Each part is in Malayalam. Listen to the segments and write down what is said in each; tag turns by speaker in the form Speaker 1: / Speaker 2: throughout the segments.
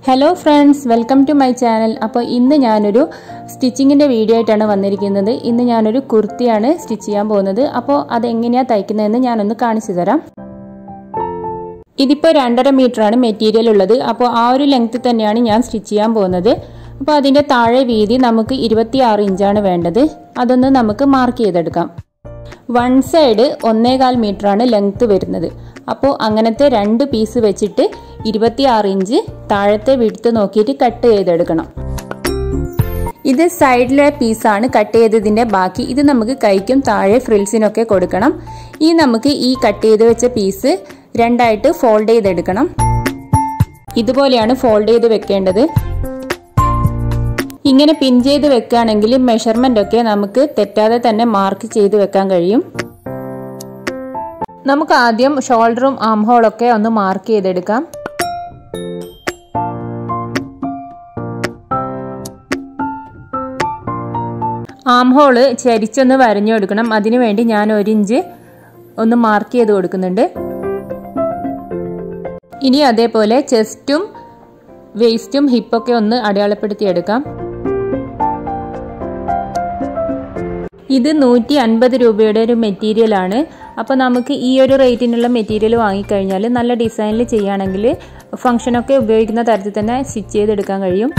Speaker 1: hello friends welcome to my channel അപ്പോൾ ഇന്ന് ഞാനൊരു സ്റ്റിച്ചിങ്ങിൻ്റെ വീഡിയോ ആയിട്ടാണ് വന്നിരിക്കുന്നത് ഇന്ന് ഞാനൊരു കുർത്തിയാണ് സ്റ്റിച്ച് ചെയ്യാൻ പോകുന്നത് അപ്പോൾ അതെങ്ങനെയാണ് തയ്ക്കുന്നതെന്ന് ഞാനൊന്ന് കാണിച്ചു തരാം ഇതിപ്പോൾ രണ്ടര മീറ്ററാണ് മെറ്റീരിയൽ ഉള്ളത് അപ്പോൾ ആ ഒരു ലെങ്ത് തന്നെയാണ് ഞാൻ സ്റ്റിച്ച് ചെയ്യാൻ പോകുന്നത് അപ്പോൾ അതിൻ്റെ താഴെ വീതി നമുക്ക് ഇരുപത്തിയാറ് ഇഞ്ചാണ് വേണ്ടത് അതൊന്ന് നമുക്ക് മാർക്ക് ചെയ്തെടുക്കാം വൺ സൈഡ് ഒന്നേകാൽ മീറ്ററാണ് ലെങ്ത് വരുന്നത് അപ്പോൾ അങ്ങനത്തെ രണ്ട് പീസ് വെച്ചിട്ട് ഇരുപത്തിയാറ് ഇഞ്ച് താഴത്തെ വിടുത്ത് നോക്കിയിട്ട് കട്ട് ചെയ്തെടുക്കണം ഇത് സൈഡിലെ പീസാണ് കട്ട് ചെയ്തതിൻ്റെ ബാക്കി ഇത് നമുക്ക് കൈക്കും താഴെ ഫ്രിൽസിനൊക്കെ കൊടുക്കണം ഈ നമുക്ക് ഈ കട്ട് ചെയ്ത് വെച്ച പീസ് രണ്ടായിട്ട് ഫോൾഡ് ചെയ്തെടുക്കണം ഇതുപോലെയാണ് ഫോൾഡ് ചെയ്ത് വെക്കേണ്ടത് ഇങ്ങനെ പിൻ ചെയ്ത് വെക്കുകയാണെങ്കിൽ മെഷർമെന്റ് ഒക്കെ നമുക്ക് തെറ്റാതെ തന്നെ മാർക്ക് ചെയ്ത് വെക്കാൻ കഴിയും നമുക്ക് ആദ്യം ഷോൾഡറും ആം ഹോളൊക്കെ ഒന്ന് മാർക്ക് ചെയ്തെടുക്കാം ആം ഹോള് ചരിച്ചൊന്ന് വരഞ്ഞു കൊടുക്കണം അതിനു വേണ്ടി ഞാൻ ഒരു ഇഞ്ച് ഒന്ന് മാർക്ക് ചെയ്ത് കൊടുക്കുന്നുണ്ട് ഇനി അതേപോലെ ചെസ്റ്റും വേസ്റ്റും ഹിപ്പൊക്കെ ഒന്ന് അടയാളപ്പെടുത്തിയെടുക്കാം ഇത് നൂറ്റി അൻപത് രൂപയുടെ ഒരു മെറ്റീരിയൽ ആണ് അപ്പോൾ നമുക്ക് ഈ ഒരു റേറ്റിനുള്ള മെറ്റീരിയൽ വാങ്ങിക്കഴിഞ്ഞാൽ നല്ല ഡിസൈനിൽ ചെയ്യുകയാണെങ്കിൽ ഫംഗ്ഷനൊക്കെ ഉപയോഗിക്കുന്ന തരത്തിൽ തന്നെ സ്റ്റിച്ച് ചെയ്തെടുക്കാൻ കഴിയും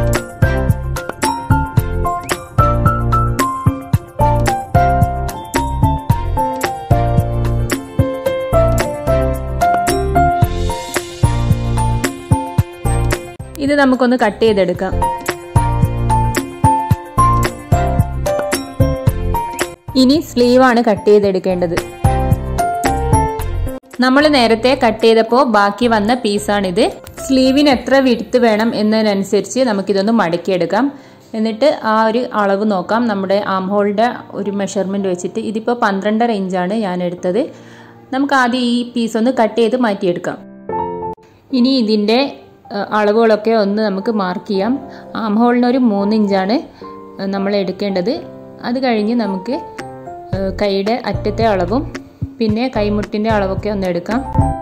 Speaker 1: ഇത് നമുക്കൊന്ന് കട്ട് ചെയ്തെടുക്കാം ഇനി സ്ലീവാണ് കട്ട് ചെയ്തെടുക്കേണ്ടത് നമ്മൾ നേരത്തെ കട്ട് ചെയ്തപ്പോൾ ബാക്കി വന്ന പീസാണിത് സ്ലീവിന് എത്ര വിടുത്ത് വേണം എന്നതിനനുസരിച്ച് നമുക്കിതൊന്ന് മടക്കിയെടുക്കാം എന്നിട്ട് ആ ഒരു അളവ് നോക്കാം നമ്മുടെ ആം ഹോളിൻ്റെ ഒരു മെഷർമെൻറ്റ് വെച്ചിട്ട് ഇതിപ്പോൾ പന്ത്രണ്ടര ഇഞ്ചാണ് ഞാൻ എടുത്തത് നമുക്ക് ആദ്യം ഈ പീസ് ഒന്ന് കട്ട് ചെയ്ത് മാറ്റിയെടുക്കാം ഇനി ഇതിൻ്റെ അളവുകളൊക്കെ ഒന്ന് നമുക്ക് മാർക്ക് ചെയ്യാം ആം ഹോളിന് ഒരു മൂന്ന് ഇഞ്ചാണ് നമ്മൾ എടുക്കേണ്ടത് അത് കഴിഞ്ഞ് നമുക്ക് കൈയുടെ അറ്റത്തെ അളവും പിന്നെ കൈമുട്ടിൻ്റെ അളവൊക്കെ ഒന്ന് എടുക്കാം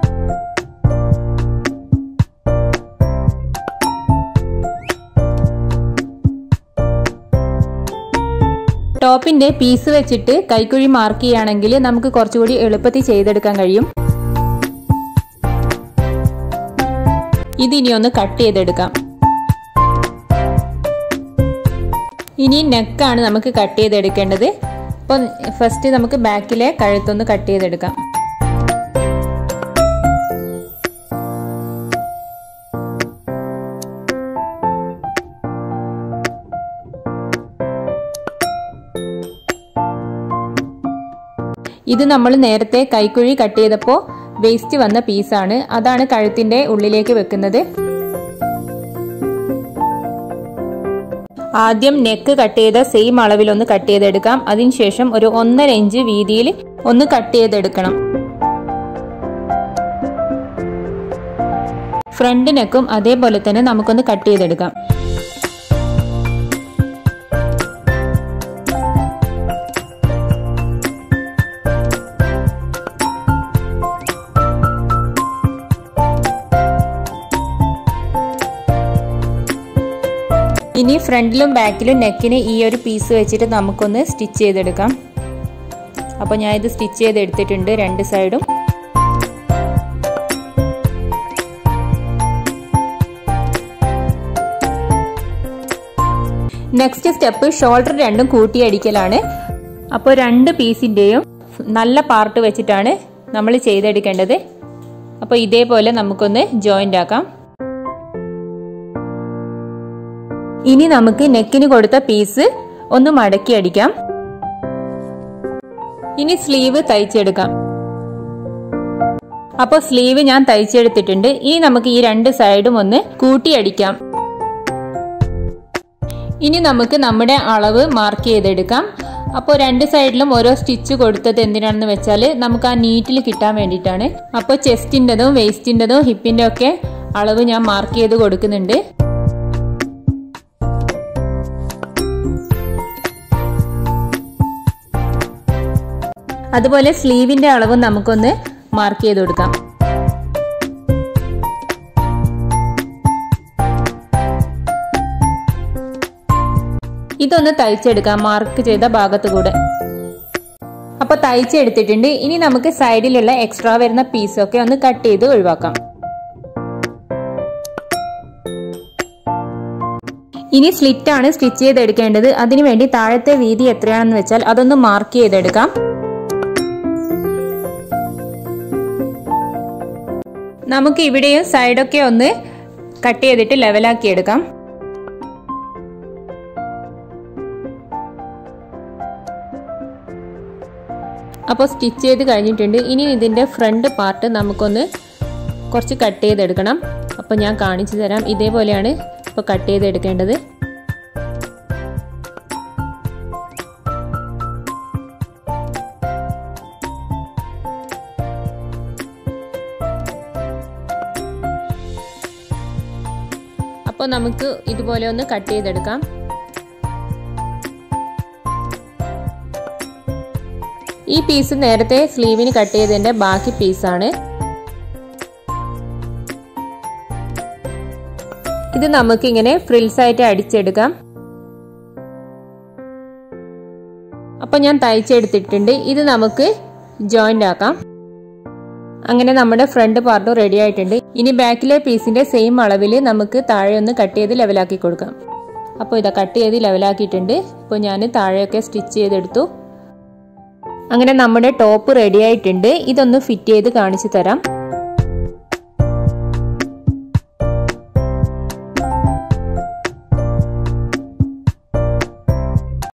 Speaker 1: ടോപ്പിന്റെ പീസ് വെച്ചിട്ട് കൈക്കുഴി മാർക്ക് ചെയ്യുകയാണെങ്കിൽ നമുക്ക് കുറച്ചുകൂടി എളുപ്പത്തിൽ ചെയ്തെടുക്കാൻ കഴിയും ഇതിനി ഒന്ന് കട്ട് ചെയ്തെടുക്കാം ഇനി നെക്കാണ് നമുക്ക് കട്ട് ചെയ്തെടുക്കേണ്ടത് അപ്പോൾ ഫസ്റ്റ് നമുക്ക് ബാക്കിലെ കഴുത്തൊന്ന് കട്ട് ചെയ്തെടുക്കാം ഇത് നമ്മൾ നേരത്തെ കൈക്കുഴി കട്ട് ചെയ്തപ്പോൾ വേസ്റ്റ് വന്ന പീസാണ് അതാണ് കഴുത്തിന്റെ ഉള്ളിലേക്ക് വെക്കുന്നത് ആദ്യം നെക്ക് കട്ട് ചെയ്ത സെയിം അളവിൽ ഒന്ന് കട്ട് ചെയ്തെടുക്കാം അതിനുശേഷം ഒരു ഒന്നര ഇഞ്ച് വീതിയിൽ ഒന്ന് കട്ട് ചെയ്തെടുക്കണം ഫ്രണ്ട് നെക്കും അതേപോലെ തന്നെ നമുക്കൊന്ന് കട്ട് ചെയ്തെടുക്കാം ഇനി ഫ്രണ്ടിലും ബാക്കിലും നെക്കിന് ഈ ഒരു പീസ് വെച്ചിട്ട് നമുക്കൊന്ന് സ്റ്റിച്ച് ചെയ്തെടുക്കാം അപ്പോൾ ഞാൻ ഇത് സ്റ്റിച്ച് ചെയ്ത് എടുത്തിട്ടുണ്ട് രണ്ട് സൈഡും നെക്സ്റ്റ് സ്റ്റെപ്പ് ഷോൾഡർ രണ്ടും കൂട്ടിയടിക്കലാണ് അപ്പോൾ രണ്ട് പീസിൻ്റെയും നല്ല പാർട്ട് വെച്ചിട്ടാണ് നമ്മൾ ചെയ്തെടുക്കേണ്ടത് അപ്പോൾ ഇതേപോലെ നമുക്കൊന്ന് ജോയിൻ്റ് ആക്കാം ഇനി നമുക്ക് നെക്കിന് കൊടുത്ത പീസ് ഒന്ന് മടക്കി അടിക്കാം ഇനി സ്ലീവ് തയ്ച്ചെടുക്കാം അപ്പോൾ സ്ലീവ് ഞാൻ തയ്ച്ചെടുത്തിട്ടുണ്ട് ഇനി നമുക്ക് ഈ രണ്ട് സൈഡും ഒന്ന് കൂട്ടിയടിക്കാം ഇനി നമുക്ക് നമ്മുടെ അളവ് മാർക്ക് ചെയ്തെടുക്കാം അപ്പോൾ രണ്ട് സൈഡിലും ഓരോ സ്റ്റിച്ച് കൊടുത്തത് എന്തിനാണെന്ന് വെച്ചാൽ നമുക്ക് ആ നീറ്റിൽ കിട്ടാൻ വേണ്ടിയിട്ടാണ് അപ്പോൾ ചെസ്റ്റിൻ്റെതും വേസ്റ്റിൻ്റെതും ഹിപ്പിൻ്റെ ഒക്കെ അളവ് ഞാൻ മാർക്ക് ചെയ്ത് കൊടുക്കുന്നുണ്ട് അതുപോലെ സ്ലീവിന്റെ അളവും നമുക്കൊന്ന് മാർക്ക് ചെയ്ത് കൊടുക്കാം ഇതൊന്ന് തയ്ച്ചെടുക്കാം മാർക്ക് ചെയ്ത ഭാഗത്ത് കൂടെ അപ്പോൾ തയ്ച്ചെടുത്തിട്ടുണ്ട് ഇനി നമുക്ക് സൈഡിലുള്ള എക്സ്ട്രാ വരുന്ന പീസൊക്കെ ഒന്ന് കട്ട് ചെയ്ത് ഒഴിവാക്കാം ഇനി സ്ലിറ്റ് ആണ് സ്റ്റിച്ച് ചെയ്തെടുക്കേണ്ടത് അതിനുവേണ്ടി താഴത്തെ വീതി എത്രയാണെന്ന് വെച്ചാൽ അതൊന്ന് മാർക്ക് ചെയ്തെടുക്കാം നമുക്ക് ഇവിടെയും സൈഡൊക്കെ ഒന്ന് കട്ട് ചെയ്തിട്ട് ലെവലാക്കി എടുക്കാം അപ്പോൾ സ്റ്റിച്ച് ചെയ്ത് കഴിഞ്ഞിട്ടുണ്ട് ഇനി ഇതിൻ്റെ ഫ്രണ്ട് പാർട്ട് നമുക്കൊന്ന് കുറച്ച് കട്ട് ചെയ്തെടുക്കണം അപ്പോൾ ഞാൻ കാണിച്ചു തരാം ഇതേപോലെയാണ് ഇപ്പോൾ കട്ട് ചെയ്തെടുക്കേണ്ടത് അപ്പോൾ നമുക്ക് ഇതുപോലെ ഒന്ന് കട്ട് ചെയ്തെടുക്കാം ഈ പീസ് നേരത്തെ സ്ലീവിന് കട്ട് ചെയ്തതിൻ്റെ ബാക്കി പീസാണ് ഇത് നമുക്ക് ഇങ്ങനെ ഫ്രിൽസ് ആയിട്ട് അടിച്ചെടുക്കാം അപ്പൊ ഞാൻ തയ്ച്ചെടുത്തിട്ടുണ്ട് ഇത് നമുക്ക് ജോയിന്റ് ആക്കാം അങ്ങനെ നമ്മുടെ ഫ്രണ്ട് പാർട്ടും റെഡി ആയിട്ടുണ്ട് ഇനി ബാക്കിലെ പീസിന്റെ സെയിം അളവിൽ നമുക്ക് താഴെ ഒന്ന് കട്ട് ചെയ്ത് ലെവലാക്കി കൊടുക്കാം അപ്പോൾ ഇതാ കട്ട് ചെയ്ത് ലെവലാക്കിയിട്ടുണ്ട് ഇപ്പോൾ ഞാൻ താഴെയൊക്കെ സ്റ്റിച്ച് ചെയ്തെടുത്തു അങ്ങനെ നമ്മുടെ ടോപ്പ് റെഡി ആയിട്ടുണ്ട് ഇതൊന്ന് ഫിറ്റ് ചെയ്ത് കാണിച്ചു തരാം